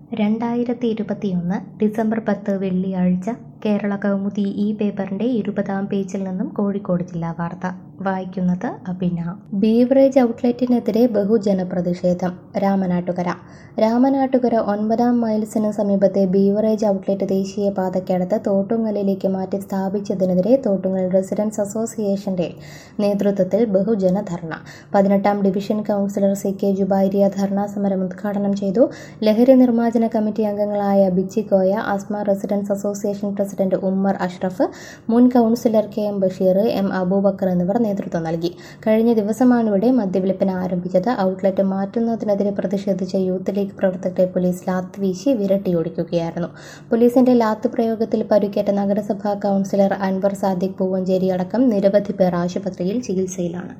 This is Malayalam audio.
രണ്ടായിരത്തി ഇരുപത്തിയൊന്ന് ഡിസംബർ പത്ത് വെള്ളിയാഴ്ച കേരള കൗമുദി ഈ പേപ്പറിന്റെ ഇരുപതാം പേജിൽ നിന്നും കോഴിക്കോട് ജില്ലാ വാർത്ത വായിക്കുന്നത് അഭിന ബീവറേജ് ഔട്ട്ലെറ്റിനെതിരെ ബഹുജന പ്രതിഷേധം രാമനാട്ടുകര രാമനാട്ടുകര ഒൻപതാം മൈൽസിന് സമീപത്തെ ബീവറേജ് ഔട്ട്ലെറ്റ് ദേശീയപാതയ്ക്കടുത്ത് തോട്ടുങ്ങലിലേക്ക് മാറ്റി സ്ഥാപിച്ചതിനെതിരെ തോട്ടുങ്ങൽ റെസിഡൻസ് അസോസിയേഷന്റെ നേതൃത്വത്തിൽ ബഹുജന ധർണ പതിനെട്ടാം division councillor C K Jubairiya ധർണാ സമരം ഉദ്ഘാടനം ചെയ്തു ലഹരി നിർമ്മാർജ്ജന കമ്മിറ്റി അംഗങ്ങളായ Bichi Koya Asma residence association president Ummer Ashraf മുൻ councillor K M Basheer M Aboobacker എന്നിവർ നേതൃത്വം നൽകി കഴിഞ്ഞ ദിവസമാണ് ഇവിടെ മദ്യവിൽപ്പന ആരംഭിച്ചത് ഔട്ട്ലെറ്റ് മാറ്റുന്നതിനെതിരെ പ്രതിഷേധിച്ച യൂത്ത് ലീഗ് പ്രവർത്തകരെ പോലീസ് ലാത്ത് വീശി വിരട്ടിയോടിക്കുകയായിരുന്നു പോലീസിന്റെ ലാത്ത് പ്രയോഗത്തിൽ പരുക്കേറ്റ നഗരസഭാ കൗൺസിലർ അൻവർ സാദിഖ് പൂവഞ്ചേരി അടക്കം നിരവധി പേർ ആശുപത്രിയിൽ ചികിത്സയിലാണ്